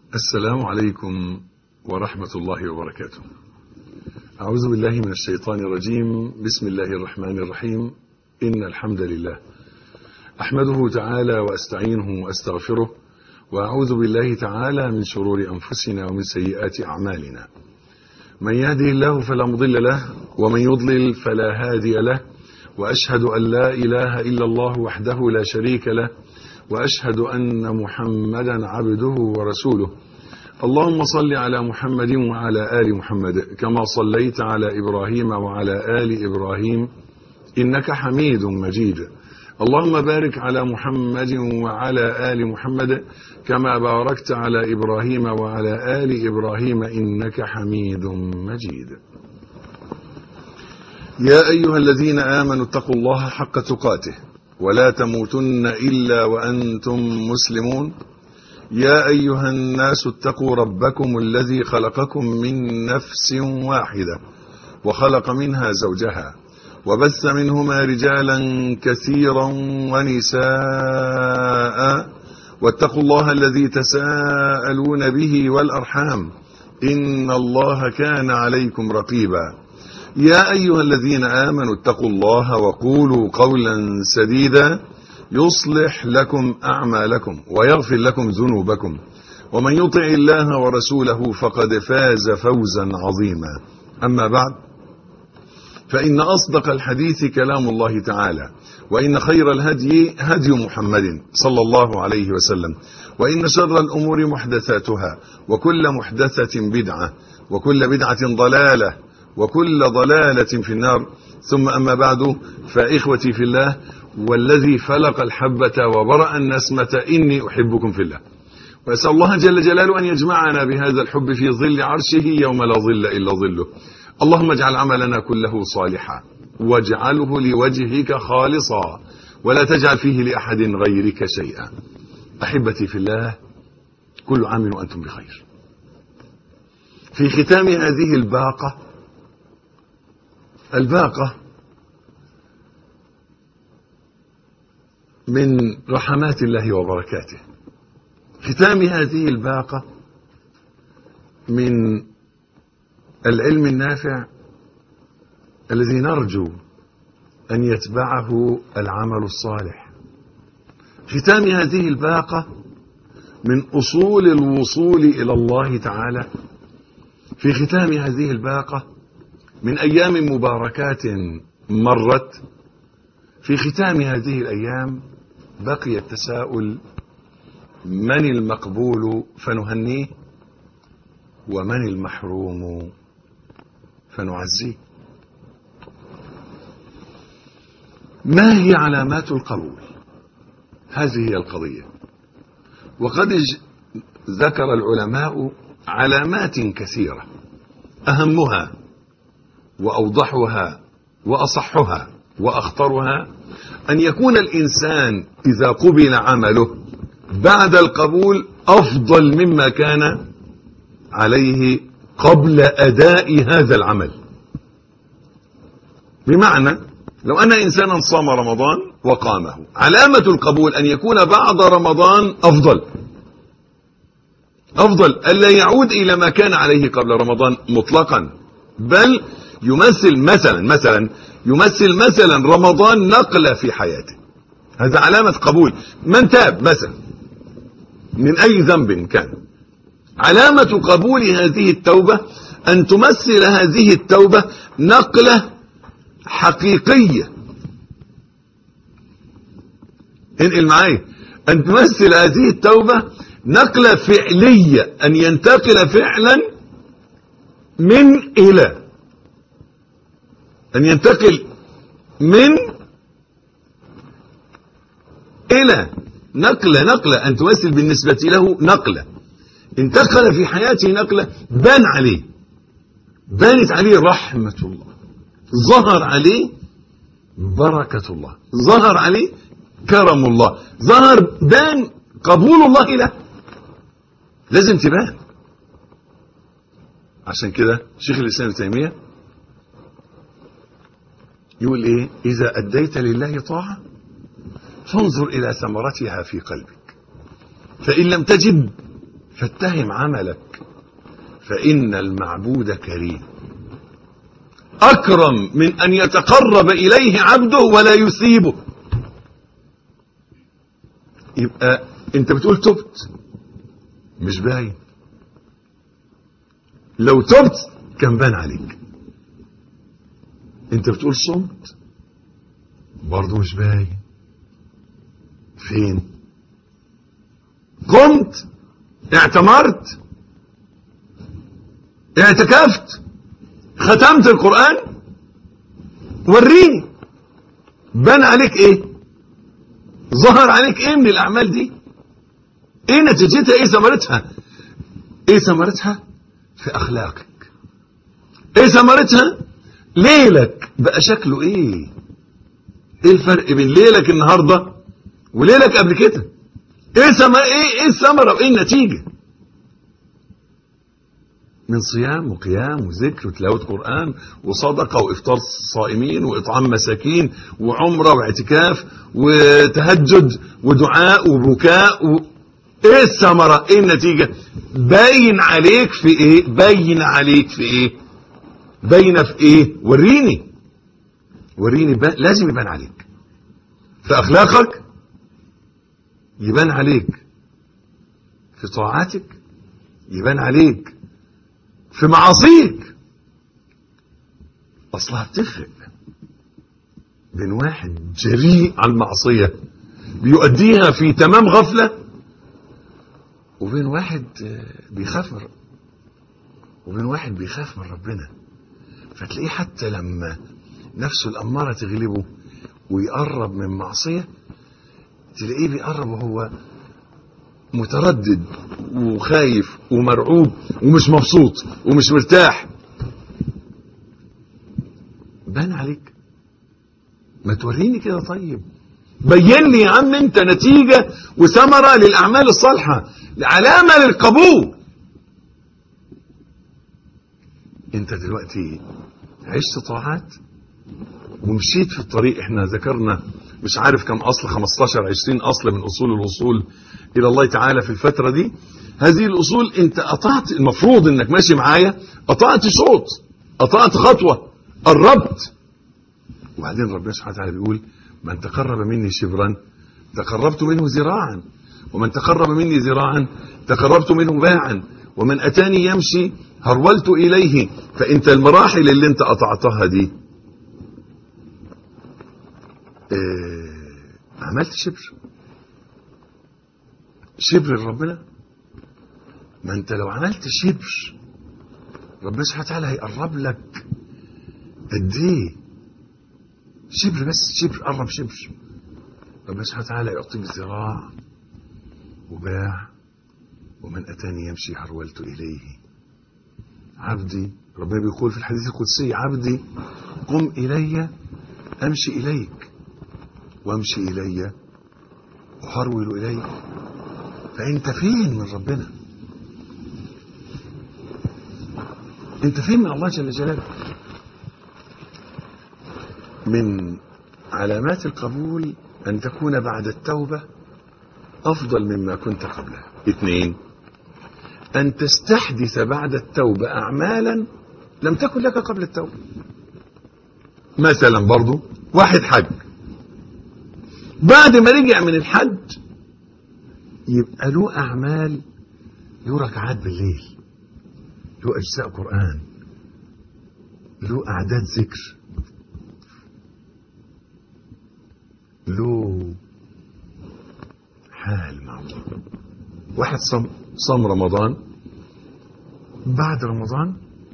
السلام عليكم ورحمة الله وبركاته أعوذ بالله من الشيطان الرجيم بسم الله الرحمن الرحيم إن الحمد لله أحمده تعالى وأستعينه وأستغفره وأعوذ بالله تعالى من شرور أنفسنا ومن سيئات أعمالنا من يهده الله فلا مضل له ومن يضلل فلا هادي له وأشهد أن لا إله إلا الله وحده لا شريك له وأشهد أن محمدا عبده ورسوله اللهم صل على محمد وعلى آل محمد كما صليت على إبراهيم وعلى آل إبراهيم إنك حميد مجيد اللهم بارك على محمد وعلى آل محمد كما باركت على إبراهيم وعلى آل إبراهيم إنك حميد مجيد يا أيها الذين آمنوا اتقوا الله حق تقاته ولا تموتن إلا وأنتم مسلمون يا أيها الناس اتقوا ربكم الذي خلقكم من نفس واحدة وخلق منها زوجها وبث منهما رجالا كثيرا ونساء واتقوا الله الذي تساءلون به والأرحام إن الله كان عليكم رقيبا يا أيها الذين آمنوا اتقوا الله وقولوا قولا سديدا يصلح لكم أعمالكم ويغفر لكم ذنوبكم ومن يطع الله ورسوله فقد فاز فوزا عظيما أما بعد فإن أصدق الحديث كلام الله تعالى وإن خير الهدي هدي محمد صلى الله عليه وسلم وإن شر الأمور محدثاتها وكل محدثة بدعة وكل بدعة ضلالة وكل ضلالة في النار ثم أما بعد فإخوتي في الله والذي فلق الحبة وبرأ النسمة إني أحبكم في الله وأسأل الله جل جلاله أن يجمعنا بهذا الحب في ظل عرشه يوم لا ظل إلا ظله اللهم اجعل عملنا كله صالحا واجعله لوجهك خالصا ولا تجعل فيه لأحد غيرك شيئا أحبتي في الله كل عام وأنتم بخير في ختام هذه الباقة الباقة من رحمات الله وبركاته ختام هذه الباقة من العلم النافع الذي نرجو أن يتبعه العمل الصالح ختام هذه الباقة من أصول الوصول إلى الله تعالى في ختام هذه الباقة من أيام مباركات مرت في ختام هذه الأيام بقي التساؤل من المقبول فنهنيه ومن المحروم فنعزيه ما هي علامات القبول هذه هي القضية وقد ذكر العلماء علامات كثيرة أهمها وأوضحها وأصحها وأخطرها أن يكون الإنسان إذا قبل عمله بعد القبول أفضل مما كان عليه قبل أداء هذا العمل بمعنى لو أن إنسانا صام رمضان وقامه علامة القبول أن يكون بعد رمضان أفضل أفضل ألا يعود إلى ما كان عليه قبل رمضان مطلقا بل يمثل مثلا مثلا يمثل مثلا رمضان نقلة في حياته هذا علامة قبول من تاب مثلا من أي ذنب كان علامة قبول هذه التوبة أن تمثل هذه التوبة نقلة حقيقية انقل معايا أن تمثل هذه التوبة نقلة فعلية أن ينتقل فعلا من إلى أن ينتقل من إلى نقلة نقلة أن تمثل بالنسبة له نقلة انتقل في حياته نقلة بان عليه بانت عليه رحمة الله ظهر عليه بركة الله ظهر عليه كرم الله ظهر بان قبول الله له لازم تبان عشان كده شيخ الإسلام ابن تيمية يقول ايه اذا اديت لله طاعة فانظر الى ثمرتها في قلبك فان لم تجد فاتهم عملك فإن المعبود كريم أكرم من أن يتقرب إليه عبده ولا يثيبه يبقى أنت بتقول تبت مش باين لو تبت كان بان عليك أنت بتقول صمت برضه مش باين فين قمت اعتمرت اعتكفت ختمت القرآن وريني بان عليك ايه ظهر عليك ايه من الاعمال دي ايه نتيجتها ايه ثمرتها ايه ثمرتها في اخلاقك ايه ثمرتها ليلك بقى شكله ايه ايه الفرق بين ليلك النهارده وليلك قبل كده ايه سما ايه ايه الثمره وايه النتيجه من صيام وقيام وذكر وتلاوة قرآن وصدقة وإفطار صائمين وإطعام مساكين وعمرة واعتكاف وتهجد ودعاء وبكاء و... إيه الثمرة؟ إيه النتيجة؟ باين عليك في إيه؟ باين عليك في إيه؟ باينة في إيه؟ وريني وريني با... لازم يبان عليك في أخلاقك يبان عليك في طاعاتك يبان عليك في معاصيك اصلها بتفرق بين واحد جريء على المعصية بيؤديها في تمام غفلة وبين واحد بيخاف من وبين واحد بيخاف من ربنا فتلاقيه حتى لما نفسه الأمارة تغلبه ويقرب من معصية تلاقيه بيقرب وهو متردد وخايف ومرعوب ومش مبسوط ومش مرتاح بان عليك ما توريني كده طيب بين لي يا عم انت نتيجة وثمرة للأعمال الصالحة علامة للقبول انت دلوقتي عشت طاعات ومشيت في الطريق احنا ذكرنا مش عارف كم اصل 15 20 اصل من اصول الوصول الى الله تعالى في الفترة دي هذه الاصول انت قطعت المفروض انك ماشي معايا قطعت شوط قطعت خطوة قربت وبعدين ربنا سبحانه وتعالى بيقول من تقرب مني شبرا تقربت منه ذراعا ومن تقرب مني ذراعا تقربت منه باعا ومن اتاني يمشي هرولت اليه فانت المراحل اللي انت قطعتها دي اه عملت شبر شبر لربنا ما انت لو عملت شبر ربنا سبحانه وتعالى هيقرب لك قد ايه شبر بس شبر قرب شبر ربنا سبحانه وتعالى يعطيك ذراع وباع ومن اتاني يمشي حرولت اليه عبدي ربنا بيقول في الحديث القدسي عبدي قم الي امشي اليك وامشي الي احرول اليك فانت فين من ربنا انت فين من الله جل جلاله من علامات القبول ان تكون بعد التوبة افضل مما كنت قبلها اثنين ان تستحدث بعد التوبة اعمالا لم تكن لك قبل التوبة مثلا برضو واحد حج بعد ما رجع من الحج يبقى له أعمال له ركعات بالليل له أجزاء قرآن له أعداد ذكر له حال مع الله واحد صم, صم رمضان بعد رمضان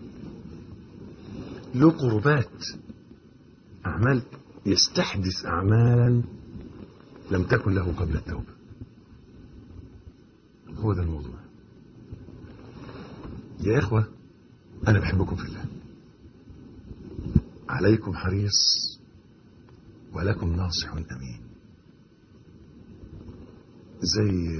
له قربات أعمال يستحدث أعمالا لم تكن له قبل التوبة هو ده الموضوع يا إخوة أنا بحبكم في الله عليكم حريص ولكم ناصح أمين زي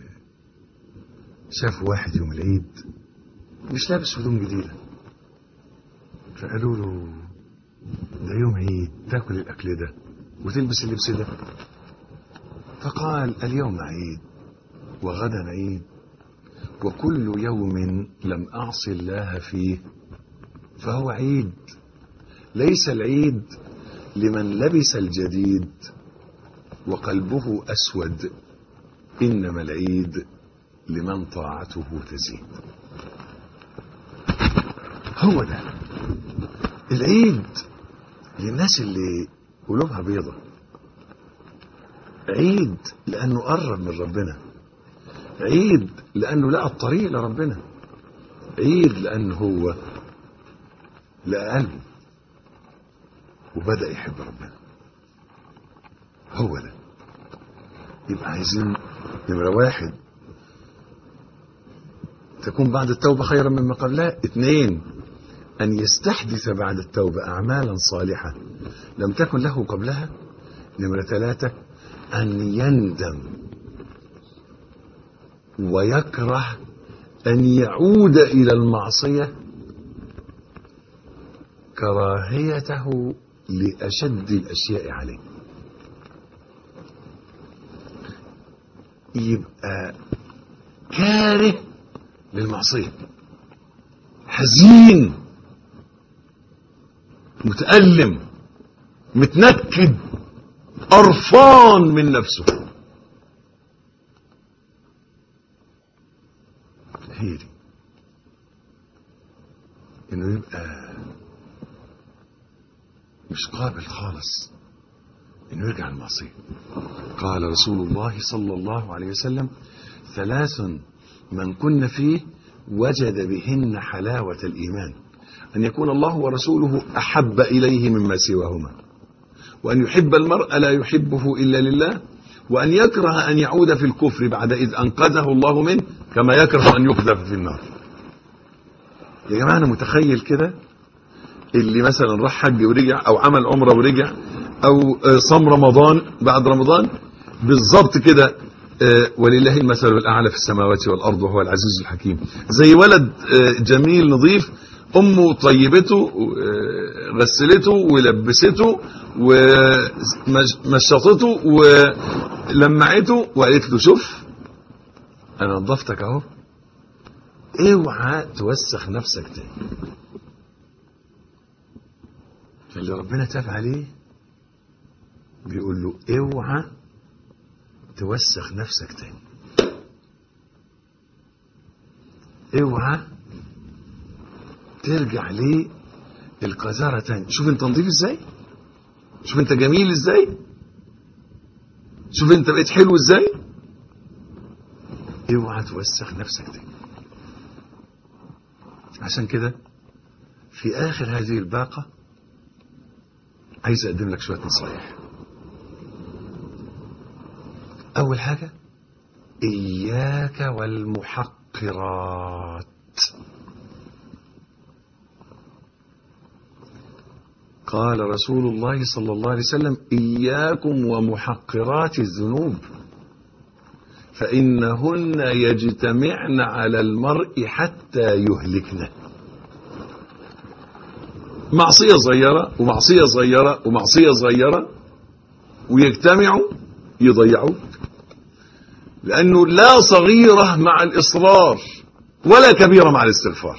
شافوا واحد يوم العيد مش لابس هدوم جديدة فقالوا له ده يوم عيد تاكل الأكل ده وتلبس اللبس ده فقال اليوم عيد وغدا عيد وكل يوم لم أعص الله فيه فهو عيد ليس العيد لمن لبس الجديد وقلبه أسود إنما العيد لمن طاعته تزيد هو ده العيد للناس اللي قلوبها بيضة عيد لأنه قرب من ربنا عيد لأنه لقى الطريق لربنا عيد لأنه هو لقى قلبه وبدأ يحب ربنا هو ده يبقى عايزين نمرة واحد تكون بعد التوبة خيرا مما قبلها اثنين أن يستحدث بعد التوبة أعمالا صالحة لم تكن له قبلها نمرة ثلاثة أن يندم ويكره أن يعود إلى المعصية كراهيته لأشد الأشياء عليه يبقى كاره للمعصية حزين متألم متنكد قرفان من نفسه هي دي انه يبقى مش قابل خالص انه يرجع المعصية قال رسول الله صلى الله عليه وسلم ثلاث من كن فيه وجد بهن حلاوة الإيمان أن يكون الله ورسوله أحب إليه مما سواهما وأن يحب المرء لا يحبه إلا لله وأن يكره أن يعود في الكفر بعد إذ أنقذه الله منه كما يكره أن يقذف في النار يا جماعة أنا متخيل كده اللي مثلا راح حج ورجع أو عمل عمرة ورجع أو صام رمضان بعد رمضان بالظبط كده ولله المثل الأعلى في السماوات والأرض وهو العزيز الحكيم زي ولد جميل نظيف أمه طيبته غسلته ولبسته ومشطته ولمعته وقالت له شوف أنا نظفتك أهو اوعى توسخ نفسك تاني فاللي ربنا تاب عليه بيقول له اوعى توسخ نفسك تاني اوعى ترجع ليه القذارة تاني شوف انت نظيف ازاي شوف انت جميل ازاي شوف انت بقيت حلو ازاي اوعى توسخ نفسك تاني عشان كده في اخر هذه الباقة عايز اقدم لك شوية نصايح أول حاجة إياك والمحقرات قال رسول الله صلى الله عليه وسلم إياكم ومحقرات الذنوب فإنهن يجتمعن على المرء حتى يهلكنه معصية صغيرة ومعصية صغيرة ومعصية صغيرة ويجتمعوا يضيعوك لأنه لا صغيرة مع الإصرار ولا كبيرة مع الاستغفار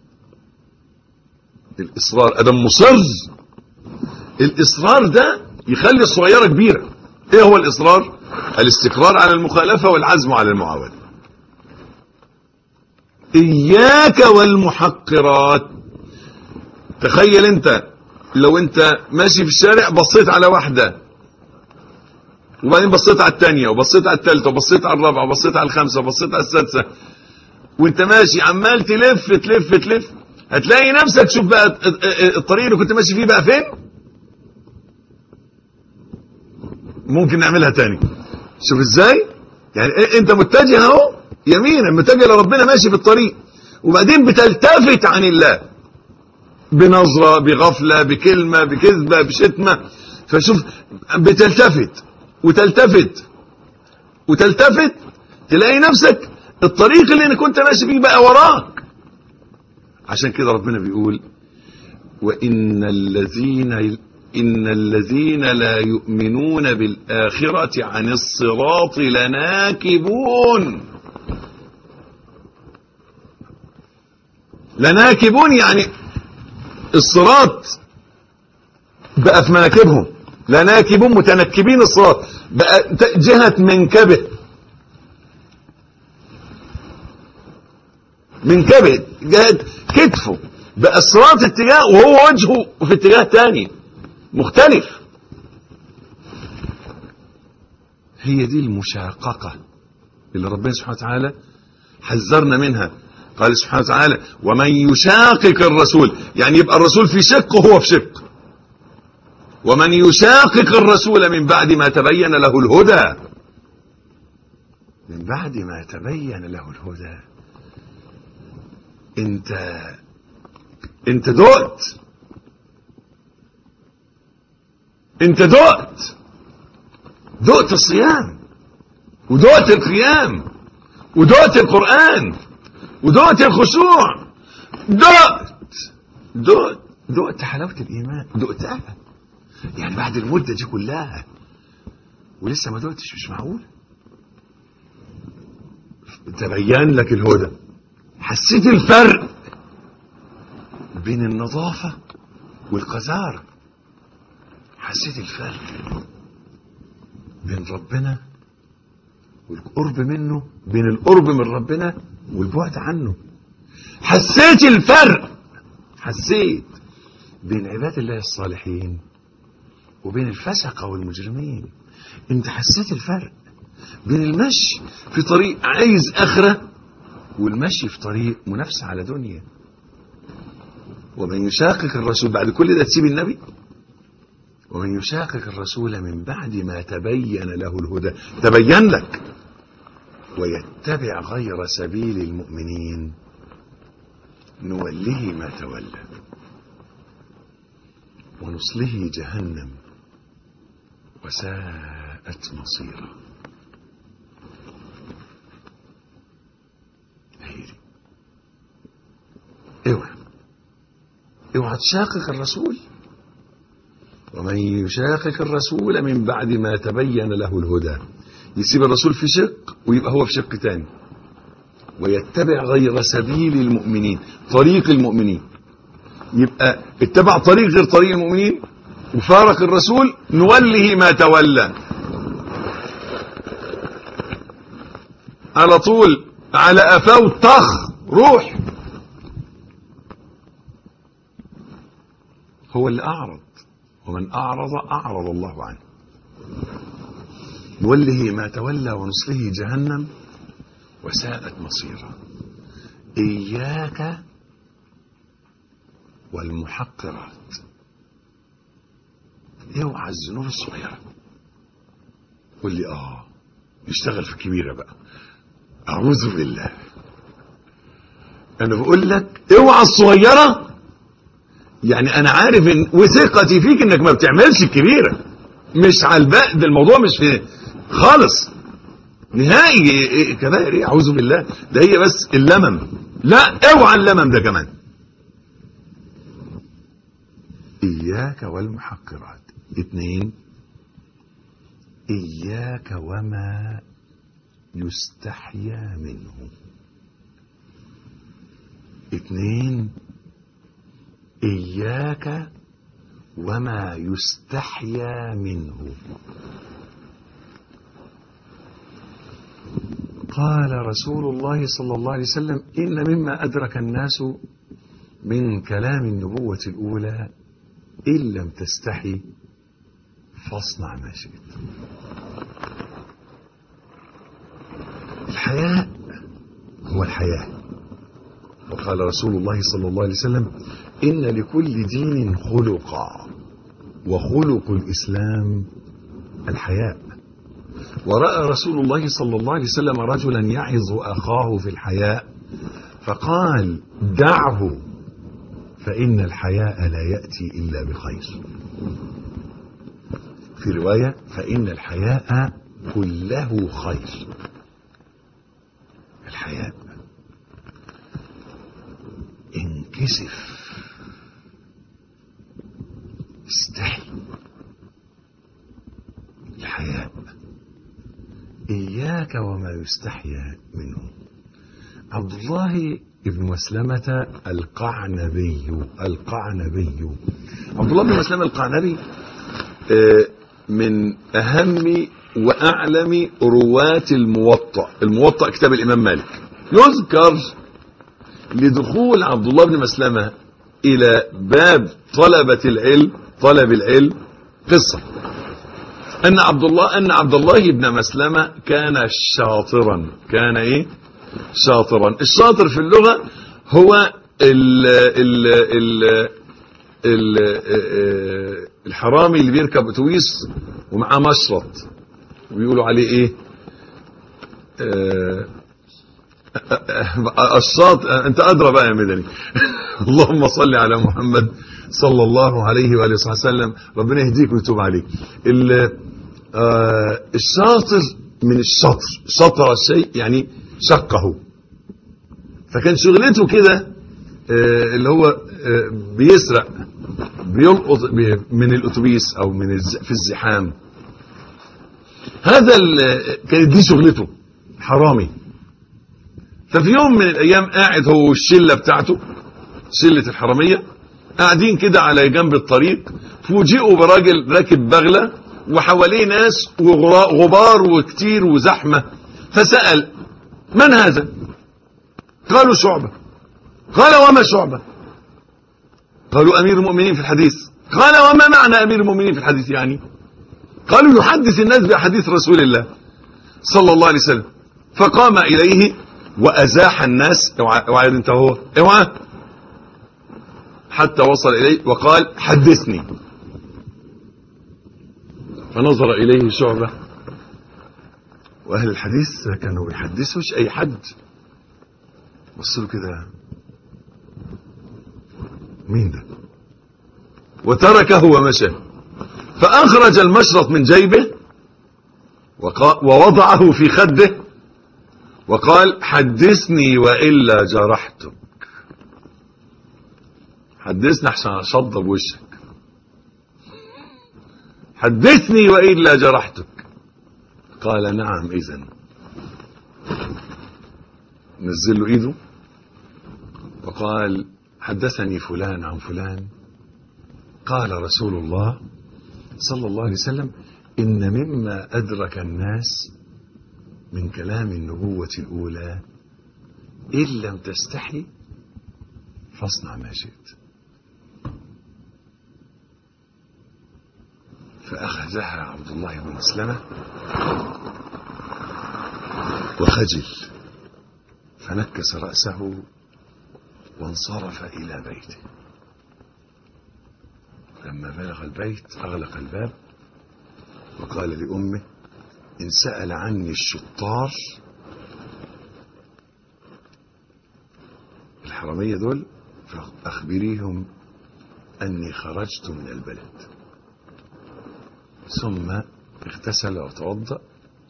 الإصرار أدم مصر الإصرار ده يخلي الصغيرة كبيرة إيه هو الإصرار الاستقرار على المخالفة والعزم على المعاودة إياك والمحقرات تخيل أنت لو أنت ماشي في الشارع بصيت على واحدة وبعدين بصيت على الثانية وبصيت على الثالثة وبصيت على الرابعة وبصيت على الخامسة وبصيت على السادسة وانت ماشي عمال تلف تلف تلف هتلاقي نفسك شوف بقى الطريق اللي كنت ماشي فيه بقى فين ممكن نعملها تاني شوف ازاي يعني انت متجه اهو يمينا متجه لربنا ماشي في الطريق وبعدين بتلتفت عن الله بنظرة بغفلة بكلمة بكذبة بشتمة فشوف بتلتفت وتلتفت وتلتفت تلاقي نفسك الطريق اللي انا كنت ماشي فيه بقى وراك عشان كده ربنا بيقول وان الذين ان الذين لا يؤمنون بالاخره عن الصراط لناكبون لناكبون يعني الصراط بقى في مناكبهم لناكبون متنكبين الصراط بقى جهة منكبه منكبه جهة كتفه بقى الصراط اتجاه وهو وجهه في اتجاه تاني مختلف هي دي المشاققة اللي ربنا سبحانه وتعالى حذرنا منها قال سبحانه وتعالى ومن يشاقق الرسول يعني يبقى الرسول في شق وهو في شق ومن يشاقق الرسول من بعد ما تبين له الهدى من بعد ما تبين له الهدى انت انت دقت انت دقت دقت الصيام ودقت القيام ودقت القرآن ودقت الخشوع دقت دقت دقت حلاوة الإيمان دقتها يعني بعد المدة دي كلها ولسه ما دقتش مش معقول تبين لك الهدى حسيت الفرق بين النظافة والقذارة حسيت الفرق بين ربنا والقرب منه بين القرب من ربنا والبعد عنه حسيت الفرق حسيت بين عباد الله الصالحين وبين الفسقة والمجرمين انت حسيت الفرق بين المشي في طريق عايز اخرة والمشي في طريق منافسة على دنيا ومن يشاقق الرسول بعد كل ده تسيب النبي ومن يشاقق الرسول من بعد ما تبين له الهدى تبين لك ويتبع غير سبيل المؤمنين نوله ما تولى ونصله جهنم وساءت مصيرا هيري اوعى اوعى تشاقق الرسول ومن يشاقق الرسول من بعد ما تبين له الهدى يسيب الرسول في شق ويبقى هو في شق تاني ويتبع غير سبيل المؤمنين طريق المؤمنين يبقى اتبع طريق غير طريق المؤمنين وفارق الرسول نوله ما تولى على طول على قفاه طخ روح هو اللي أعرض ومن أعرض أعرض الله عنه نوله ما تولى ونصله جهنم وساءت مصيرا إياك والمحقرات اوعى الذنوب الصغيرة قول لي اه نشتغل في الكبيرة بقى أعوذ بالله أنا بقول لك اوعى الصغيرة يعني أنا عارف إن وثقتي فيك إنك ما بتعملش الكبيرة مش على الباقي ده الموضوع مش في خالص نهائي إيه كبائر ايه اعوذ بالله ده هي بس اللمم لا اوعى اللمم ده كمان اياك والمحقرات اثنين اياك وما يستحيا منه اثنين اياك وما يستحيا منه قال رسول الله صلى الله عليه وسلم إن مما أدرك الناس من كلام النبوة الأولى إن لم تستحي فاصنع ما شئت الحياء هو الحياة وقال رسول الله صلى الله عليه وسلم إن لكل دين خلقا وخلق الإسلام الحياء ورأى رسول الله صلى الله عليه وسلم رجلا يعظ أخاه في الحياء فقال دعه فإن الحياء لا يأتي إلا بخير في رواية فإن الحياء كله خير الحياء انكسف استحي الحياء إياك وما يستحيا منه عبد الله ابن مسلمة القعنبي القعنبي عبد الله بن مسلمة القعنبي آه، من أهم وأعلم رواة الموطأ الموطأ كتاب الإمام مالك يذكر لدخول عبد الله بن مسلمة إلى باب طلبة العلم طلب العلم قصة أن عبد الله أن عبد الله بن مسلمة كان شاطرا كان إيه شاطرا الشاطر في اللغة هو ال ال ال ال الحرامي اللي بيركب اتوبيس ومعاه مشرط ويقولوا عليه ايه آه، الشاطر انت ادرى بقى يا مدني اللهم صل على محمد صلى الله عليه واله وصحبه وسلم ربنا يهديك ويتوب عليك ال- آه، الشاطر من الشطر شطر الشيء يعني شقه فكان شغلته كده آه، اللي هو آه، بيسرق بيلقط بي- من الاتوبيس او من الز- في الزحام هذا ال- كانت دي شغلته حرامي ففي يوم من الايام قاعد هو والشله بتاعته شله الحراميه قاعدين كده على جنب الطريق فوجئوا براجل راكب بغله وحواليه ناس وغرا- غبار وكتير وزحمه فسال من هذا؟ قالوا شعبه قال وما شعبه؟ قالوا امير المؤمنين في الحديث قال وما معنى امير المؤمنين في الحديث يعني؟ قالوا يحدث الناس بأحاديث رسول الله صلى الله عليه وسلم فقام إليه وأزاح الناس اوعى اوعى انت هو اوعى حتى وصل إليه وقال حدثني فنظر إليه شعبة وأهل الحديث كانوا بيحدثوش أي حد بصوا له كده مين ده وتركه ومشى فأخرج المشرط من جيبه وقا- ووضعه في خده وقال حدثني وإلا جرحتك حدثني عشان أشضب وشك حدثني وإلا جرحتك قال نعم إذن نزل له إيده وقال حدثني فلان عن فلان قال رسول الله صلى الله عليه وسلم إن مما أدرك الناس من كلام النبوة الأولى إن لم تستحي فاصنع ما شئت فأخذها عبد الله بن مسلمة وخجل فنكس رأسه وانصرف إلى بيته لما بلغ البيت أغلق الباب وقال لأمه إن سأل عني الشطار الحرامية دول فأخبريهم أني خرجت من البلد ثم اغتسل وتوضأ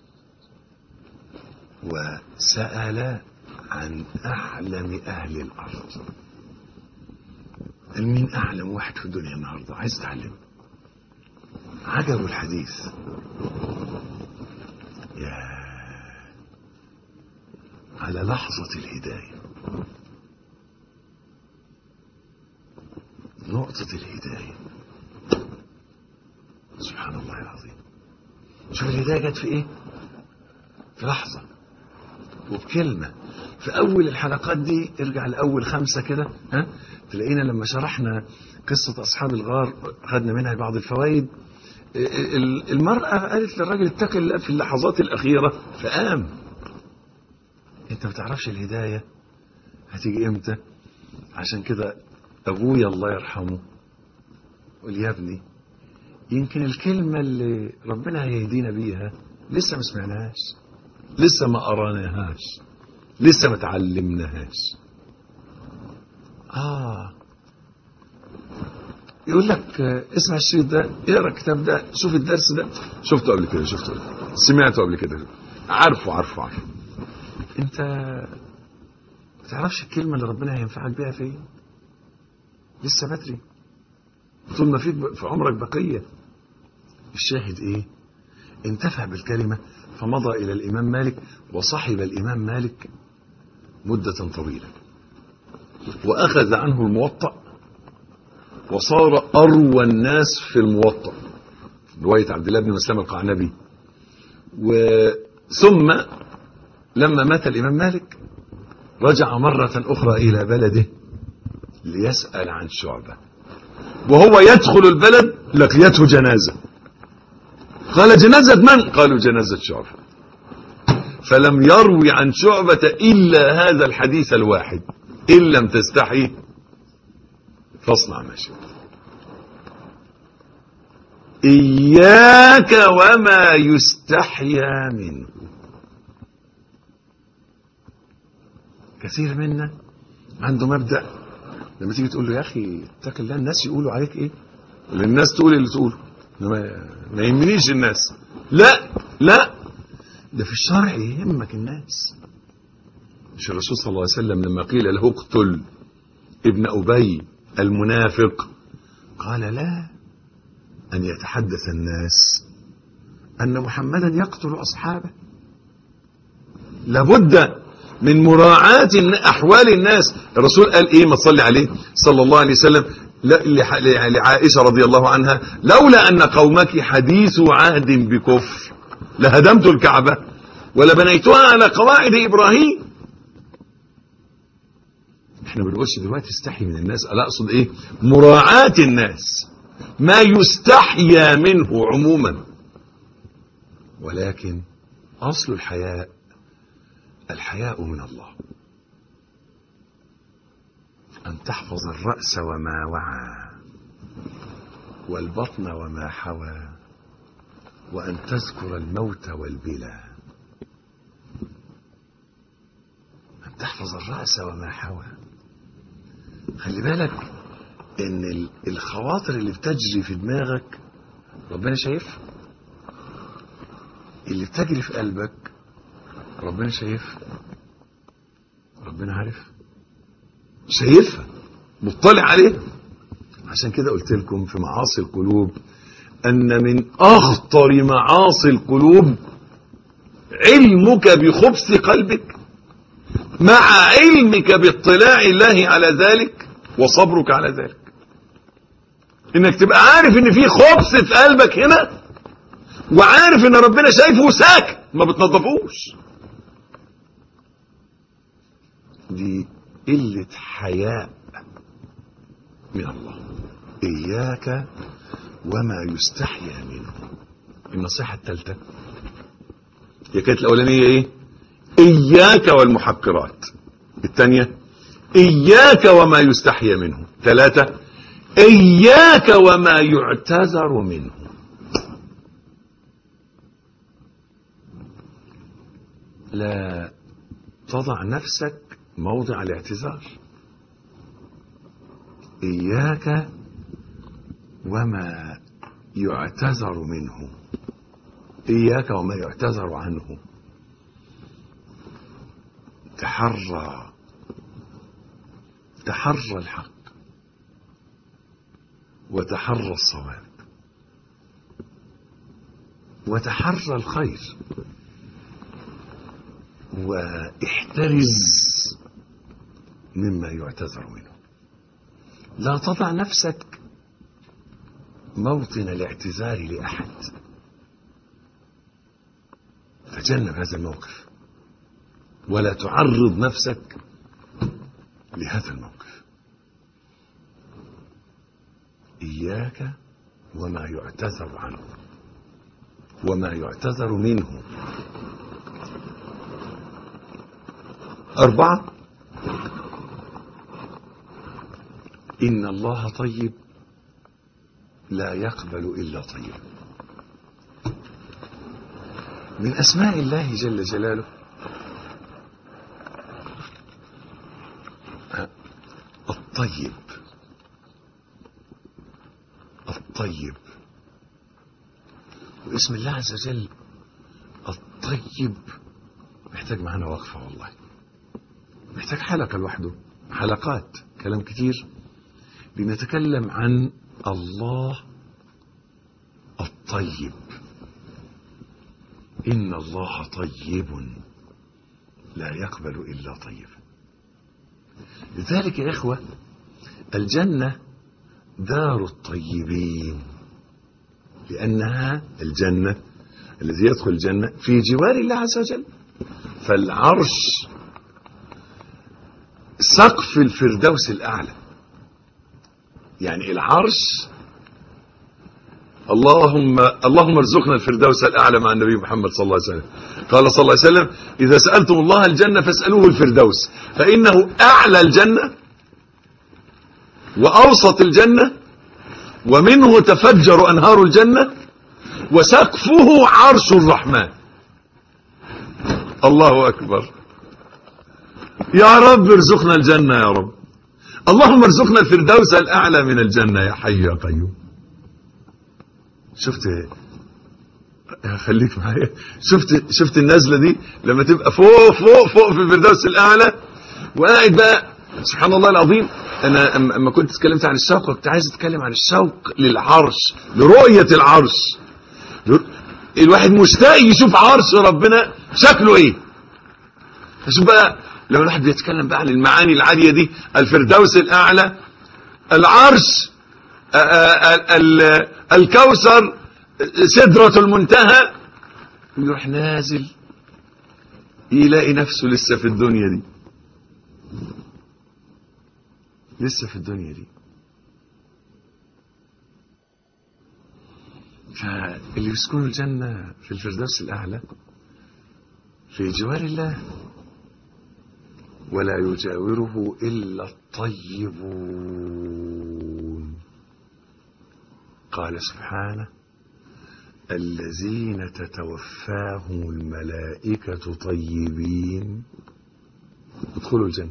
وسأل عن أعلم أهل الأرض قال مين أعلم واحد في الدنيا النهاردة عايز أتعلم عجبه الحديث يا على لحظة الهداية نقطة الهداية سبحان الله العظيم شوف الهداية جت في ايه في لحظة وبكلمة في أول الحلقات دي ارجع لأول خمسة كده ها تلاقينا لما شرحنا قصة أصحاب الغار خدنا منها بعض الفوائد ال- المرأة قالت للراجل اتق الله في اللحظات الأخيرة فقام أنت ما تعرفش الهداية هتيجي إمتى عشان كده أبويا الله يرحمه قول يا ابني يمكن الكلمة اللي ربنا هيهدينا بيها لسه ما سمعناهاش لسه ما قراناهاش لسه ما تعلمناهاش آه يقول لك آه، اسمع الشريط ده اقرا الكتاب ده شوف الدرس ده شفته قبل كده شفته قبل كده سمعته قبل كده عارفه عارفه عارفه انت ما تعرفش الكلمة اللي ربنا هينفعك بيها فين لسه بدري طول ما فيك ب- في عمرك بقية الشاهد ايه انتفع بالكلمة فمضى إلى الإمام مالك وصحب الإمام مالك مدة طويلة وأخذ عنه الموطأ وصار أروى الناس في الموطأ رواية عبد الله بن مسلم القعنبي ثم لما مات الإمام مالك رجع مرة أخرى إلى بلده ليسأل عن شعبة وهو يدخل البلد لقيته جنازة قال جنازة من؟ قالوا جنازة شعبة فلم يروي عن شعبة إلا هذا الحديث الواحد إن لم تستحي فاصنع ما شئت إياك وما يستحيا منه كثير منا عنده مبدأ لما تيجي تقول له يا أخي اتق الله الناس يقولوا عليك إيه اللي الناس تقول اللي تقوله ما, ما يهمنيش الناس لا لا ده في الشرع يهمك الناس مش الرسول صلى الله عليه وسلم لما قيل له اقتل ابن أبي المنافق قال لا أن يتحدث الناس أن محمدا يقتل أصحابه لابد من مراعاة أحوال الناس الرسول قال إيه ما تصلي عليه صلى الله عليه وسلم لعائشة رضي الله عنها لولا أن قومك حديث عهد بكفر لهدمت الكعبة ولبنيتها على قواعد إبراهيم احنا ما بنقولش دلوقتي استحي من الناس لا اقصد ايه مراعاة الناس ما يستحيا منه عموما ولكن اصل الحياء الحياء من الله ان تحفظ الراس وما وعى والبطن وما حوى وان تذكر الموت والبلا ان تحفظ الراس وما حوى خلي بالك ان الخواطر اللي بتجري في دماغك ربنا شايفها اللي بتجري في قلبك ربنا شايفها ربنا عارف شايفها مطلع عليها عشان كده قلت لكم في معاصي القلوب ان من اخطر معاصي القلوب علمك بخبث قلبك مع علمك باطلاع الله على ذلك وصبرك على ذلك انك تبقى عارف ان في خبث في قلبك هنا وعارف ان ربنا شايفه وساكت ما بتنظفوش دي قلة حياء من الله إياك وما يستحيا منه النصيحة الثالثة هي كانت الأولانية إيه؟ إياك والمحقرات الثانية إياك وما يستحيا منه ثلاثة إياك وما يعتذر منه لا تضع نفسك موضع الاعتذار إياك وما يعتذر منه إياك وما يعتذر عنه تحرى تحرى الحق وتحرى الصواب وتحرى الخير واحترز مما يعتذر منه لا تضع نفسك موطن الاعتذار لأحد تجنب هذا الموقف ولا تعرض نفسك لهذا الموقف إياك وما يعتذر عنه وما يعتذر منه أربعة إن الله طيب لا يقبل إلا طيب من أسماء الله جل جلاله الطيب الطيب واسم الله عز وجل الطيب محتاج معانا وقفة والله محتاج حلقة لوحده حلقات كلام كتير بنتكلم عن الله الطيب إن الله طيب لا يقبل إلا طيبا لذلك يا إخوة الجنة دار الطيبين لأنها الجنة الذي يدخل الجنة في جوار الله عز وجل فالعرش سقف الفردوس الأعلى يعني العرش اللهم اللهم ارزقنا الفردوس الأعلى مع النبي محمد صلى الله عليه وسلم قال صلى الله عليه وسلم إذا سألتم الله الجنة فاسألوه الفردوس فإنه أعلى الجنة وأوسط الجنة ومنه تفجر أنهار الجنة وسقفه عرش الرحمن الله أكبر يا رب ارزقنا الجنة يا رب اللهم ارزقنا الفردوس الأعلى من الجنة يا حي يا قيوم شفت خليك معايا شفت شفت النزلة دي لما تبقى فوق فوق فوق في الفردوس الأعلى وقاعد بقى سبحان الله العظيم انا اما كنت اتكلمت عن الشوق كنت عايز اتكلم عن الشوق للعرش لرؤية العرش الواحد مشتاق يشوف عرش ربنا شكله ايه شوف بقى لو الواحد بيتكلم بقى عن المعاني العالية دي الفردوس الاعلى العرش الكوثر سدرة المنتهى يروح نازل يلاقي نفسه لسه في الدنيا دي لسه في الدنيا دي فاللي يسكنوا الجنة في الفردوس الأعلى في جوار الله ولا يجاوره إلا الطيبون قال سبحانه الذين تتوفاهم الملائكة طيبين ادخلوا الجنة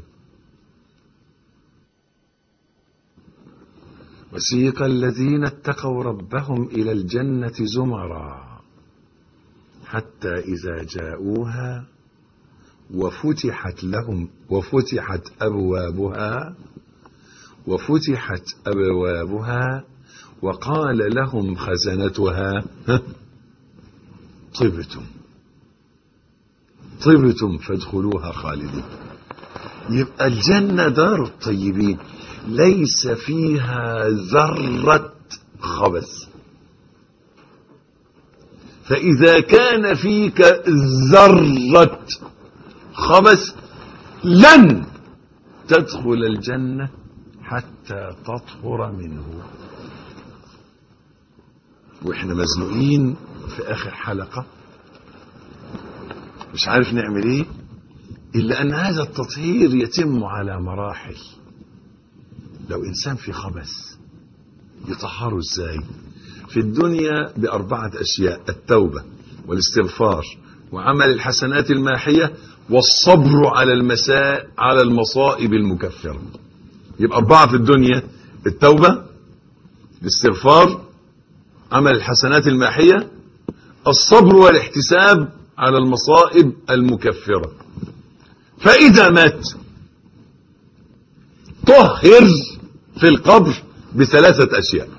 وسيق الذين اتقوا ربهم إلى الجنة زمرا حتى إذا جاءوها وفتحت لهم وفتحت أبوابها وفتحت أبوابها وقال لهم خزنتها طبتم طبتم فادخلوها خالدين يبقى الجنة دار الطيبين ليس فيها ذرة خبث فإذا كان فيك ذرة خبث لن تدخل الجنة حتى تطهر منه واحنا مزنوقين في اخر حلقة مش عارف نعمل ايه الا ان هذا التطهير يتم على مراحل لو انسان في خبث يطهره ازاي في الدنيا باربعة اشياء التوبة والاستغفار وعمل الحسنات الماحية والصبر على المساء على المصائب المكفرة يبقى أربعة في الدنيا التوبة الاستغفار عمل الحسنات الماحية الصبر والاحتساب على المصائب المكفرة فإذا مات طهر في القبر بثلاثة أشياء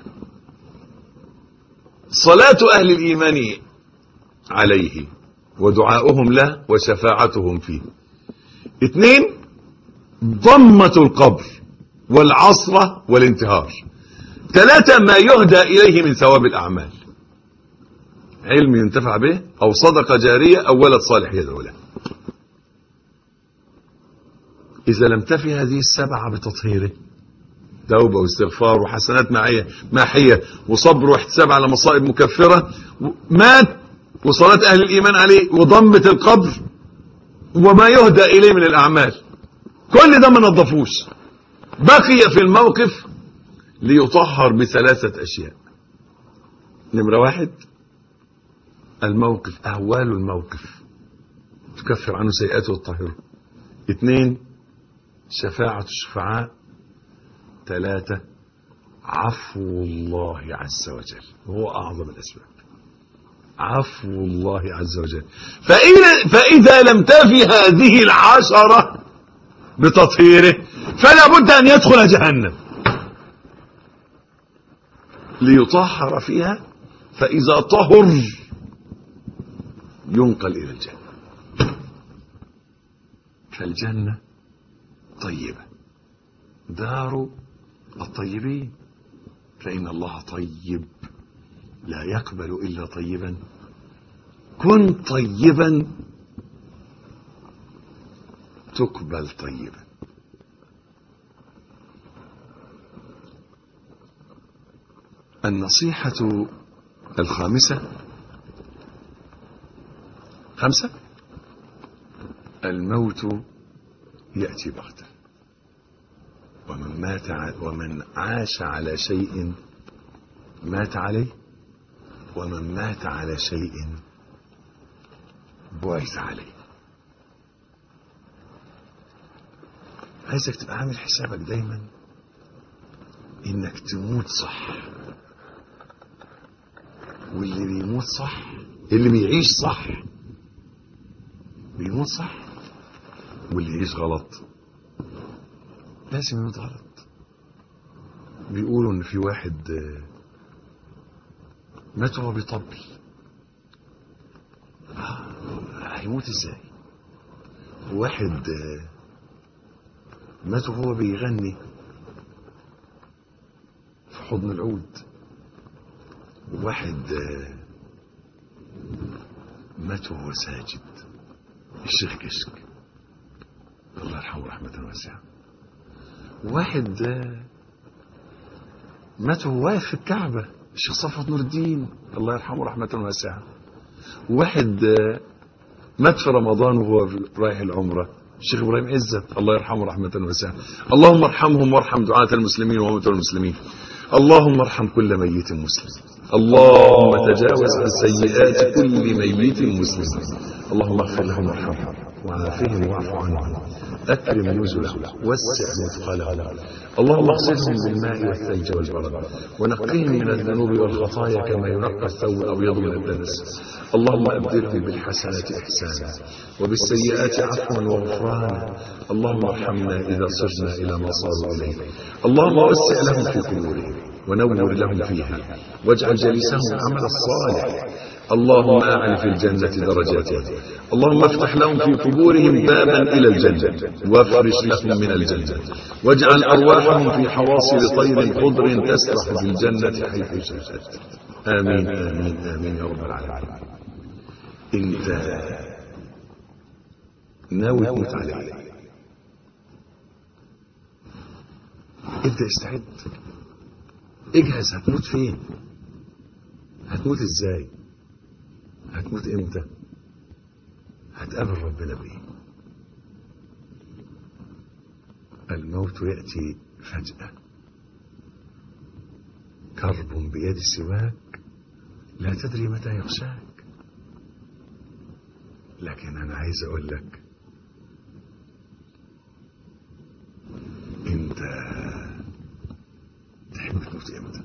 صلاة أهل الإيمان عليه ودعاؤهم له وشفاعتهم فيه اثنين ضمة القبر والعصرة والانتهار ثلاثة ما يهدى إليه من ثواب الأعمال علم ينتفع به أو صدقة جارية أو ولد صالح يدعو له إذا لم تفي هذه السبعة بتطهيره توبة واستغفار وحسنات معية ماحية وصبر واحتساب على مصائب مكفرة مات وصلاة أهل الإيمان عليه وضمة القبر وما يهدى إليه من الأعمال كل ده ما نظفوش بقي في الموقف ليطهر بثلاثة أشياء نمرة واحد الموقف أهوال الموقف تكفر عنه سيئاته وتطهره اثنين شفاعة الشفعاء ثلاثة عفو الله عز وجل هو أعظم الأسباب عفو الله عز وجل فإذا, فإذا لم تفي هذه العشرة بتطهيره فلا بد أن يدخل جهنم ليطهر فيها فإذا طهر ينقل إلى الجنة فالجنة طيبة دار الطيبين فإن الله طيب لا يقبل إلا طيبا كن طيبا تقبل طيبا النصيحة الخامسة خمسة الموت يأتي بغتة ومن مات ع- ومن عاش على شيء مات عليه ومن مات على شيء بعث عليه عايزك تبقى عامل حسابك دايما انك تموت صح واللي بيموت صح اللي بيعيش صح بيموت صح واللي يعيش غلط لازم يموت غلط بيقولوا ان في واحد آه، مات وهو بيطبل آه، هيموت ازاي واحد آه، مات وهو بيغني في حضن العود واحد آه، مات وهو ساجد الشيخ كشك الله يرحمه رحمة واسعة واحد آه، مات وهو واقف في الكعبة الشيخ صفوت نور الدين الله يرحمه رحمة واسعة واحد آه، مات في رمضان وهو في- رايح العمرة الشيخ ابراهيم عزت الله يرحمه رحمة واسعة اللهم ارحمهم وارحم دعاة المسلمين وموتى المسلمين اللهم ارحم كل ميت مسلم اللهم تجاوز عن سيئات كل ميت مسلم اللهم اغفر لهم وارحمهم وعافهم واعف عنهم اكرم نزلهم وسع مدخلهم اللهم اغسلهم بالماء والثلج والبرد ونقهم من الذنوب والخطايا كما ينقى الثوب الابيض من الدنس اللهم ابدلهم بالحسنات احسانا وبالسيئات عفوا وغفرانا اللهم ارحمنا اذا صرنا الى ما صاروا اليه اللهم وسع لهم في قبورهم ونور لهم فيها واجعل جليسهم العمل الصالح اللهم اعل في الجنة درجاتهم اللهم افتح لهم في قبورهم بابا إلى الجنة وافرش لهم من الجنة واجعل أرواحهم في حواصل طير خضر تسرح في الجنة حيث شئت آمين آمين آمين يا رب العالمين انت ناوي تموت عليه ابدأ استعد اجهز هتموت فين هتموت ازاي هتموت امتى هتقابل ربنا بايه الموت ياتي فجاه كرب بيد سواك لا تدري متى يغشاك لكن انا عايز اقول لك انت تحب تموت امتى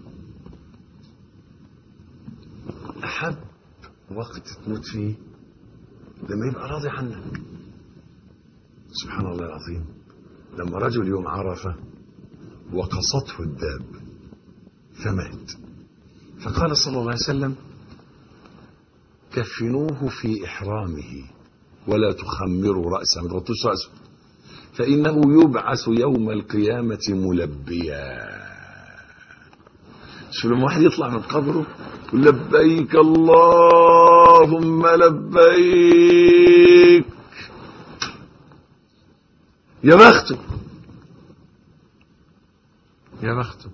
احب وقت تموت فيه لما يبقى راضي عنك سبحان الله العظيم لما رجل يوم عرفه وقصته الداب فمات فقال صلى الله عليه وسلم كفنوه في إحرامه ولا تخمروا رأسه ما تغطوش رأسه فإنه يبعث يوم القيامة ملبيا شوف لما واحد يطلع من قبره يقول لبيك اللهم لبيك يا بخته يا بخته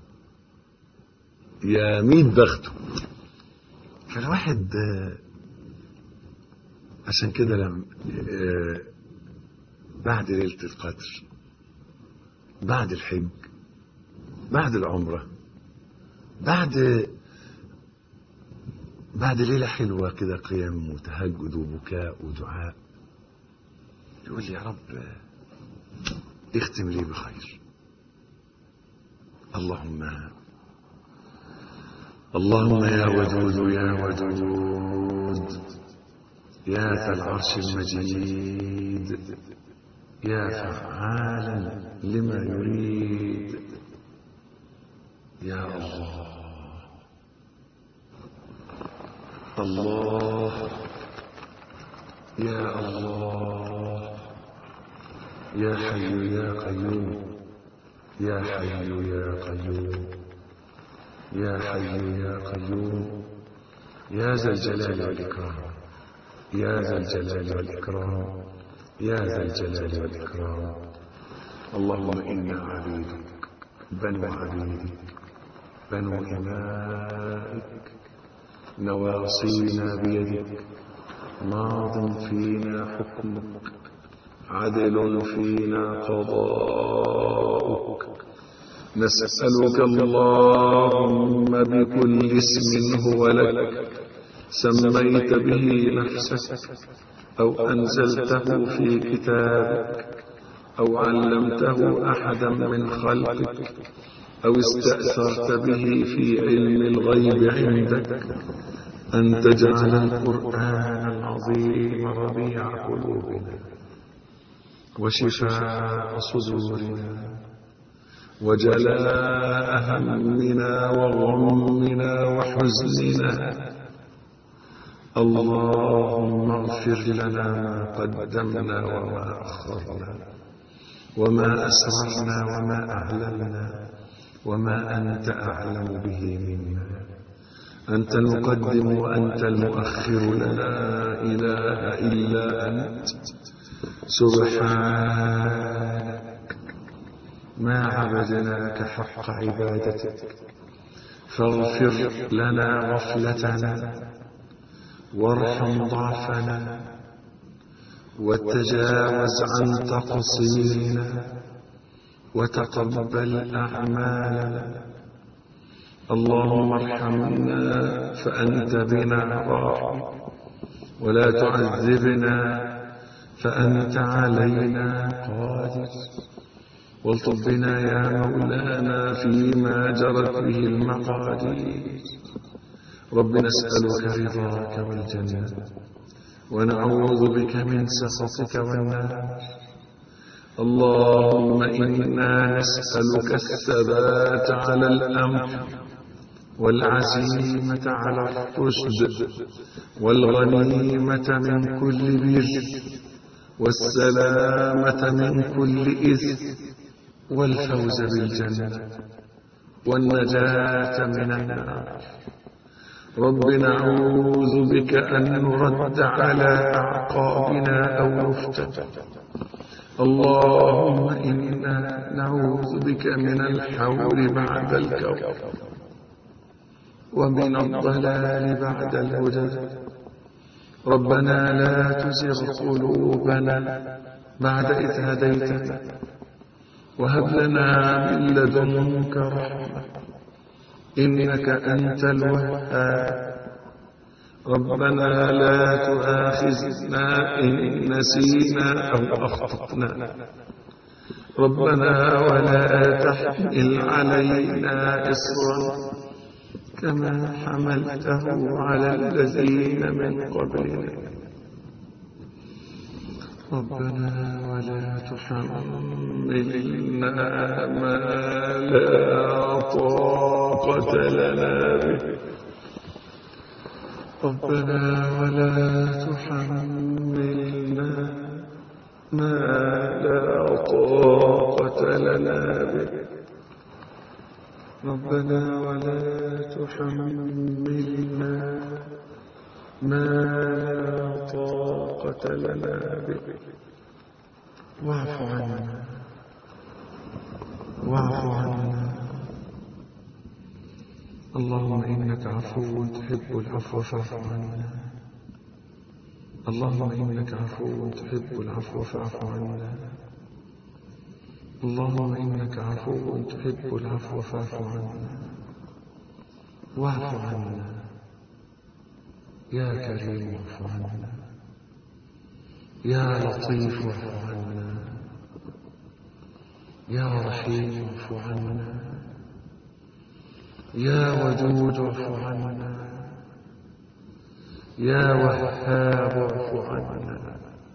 يا مين بخته فالواحد آه، عشان كده لما آه، بعد ليلة القدر بعد الحج بعد العمرة بعد بعد ليلة حلوة كده قيام وتهجد وبكاء ودعاء يقول لي يا رب آه، اختم لي بخير اللهم اللهم يا ودود يا ودود يا ذا العرش المجيد يا فعالا لما يريد يا الله الله يا الله يا حي يا قيوم يا حي يا قيوم يا حي يا قيوم يا ذا الجلال والإكرام يا ذا الجلال والإكرام يا ذا الجلال والإكرام اللهم إنا عبيدك بنو عبيدك بنو إمائك نواصينا بيدك ماض فينا حكمك عدل فينا قضاؤك نسألك اللهم بكل اسم هو لك سميت به نفسك أو أنزلته في كتابك أو علمته أحدا من خلقك أو استأثرت به في علم الغيب عندك أن تجعل القرآن العظيم ربيع قلوبنا وشفاء صدورنا وجلاء همنا وغمنا وحزننا اللهم اغفر لنا ما قدمنا وما أخرنا وما أسررنا وما أعلنا وما أنت أعلم به منا أنت المقدم وأنت المؤخر لا إله إلا أنت سبحانك ما عبدناك حق عبادتك فاغفر لنا غفلتنا وارحم ضعفنا وتجاوز عن تقصيرنا وتقبل أعمالنا اللهم ارحمنا فأنت بنا راحم ولا تعذبنا فأنت علينا قادر والطف بنا يا مولانا فيما جرت به المقادير رب نسألك رضاك والجنة ونعوذ بك من سخطك والنار اللهم إنا نسألك الثبات على الأمر والعزيمة على الرشد والغنيمة من كل بر والسلامة من كل إثم والفوز بالجنة والنجاة من النار رب نعوذ بك أن نرد على أعقابنا أو نفتن اللهم إنا نعوذ بك من الحول بعد الكون ومن الضلال بعد الهدى ربنا لا تزغ قلوبنا بعد إذ هديتنا وهب لنا من لدنك رحمة إنك أنت الوهاب ربنا لا تؤاخذنا إن نسينا أو أخطأنا ربنا ولا تحمل علينا إصرا كما حملته على الذين من قبلنا ربنا ولا تحملنا ما لا طاقة لنا به ربنا ولا تحملنا ما لا طاقة لنا به ربنا ولا تحملنا ما لا طاقة لنا به واعف عنا واعف عنا اللهم إنك عفو تحب العفو فاعف عنا اللهم إنك عفو تحب العفو فاعف عنا اللهم إنك عفو تحب العفو فاعف عنا واعف عنا يا كريم اعف عنا يا لطيف اعف عنا يا رحيم اعف عنا يا ودود اعف عنا يا وهاب اعف عنا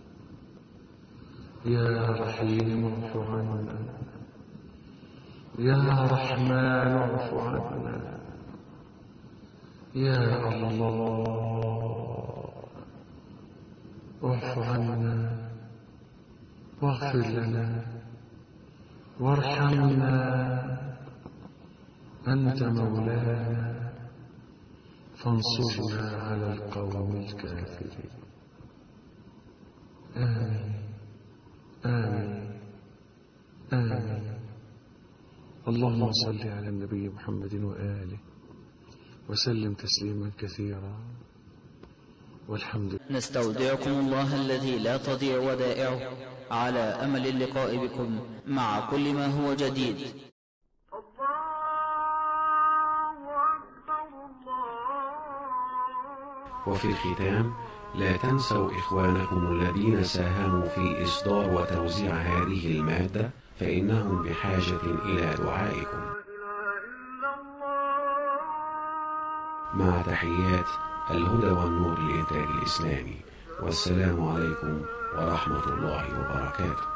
يا رحيم اعف عنا يا رحمن اعف عنا يا الله اعف عنا واغفر لنا وارحمنا أنت مولانا فانصرنا على القوم الكافرين آمين آمين آمين اللهم صل على النبي محمد وآله وسلم تسليما كثيرا والحمد لله نستودعكم الله الذي لا تضيع ودائعه على أمل اللقاء بكم مع كل ما هو جديد وفي الختام لا تنسوا إخوانكم الذين ساهموا في إصدار وتوزيع هذه المادة فإنهم بحاجة إلى دعائكم مع تحيات الهدى والنور للإنتاج الإسلامي والسلام عليكم ورحمة الله وبركاته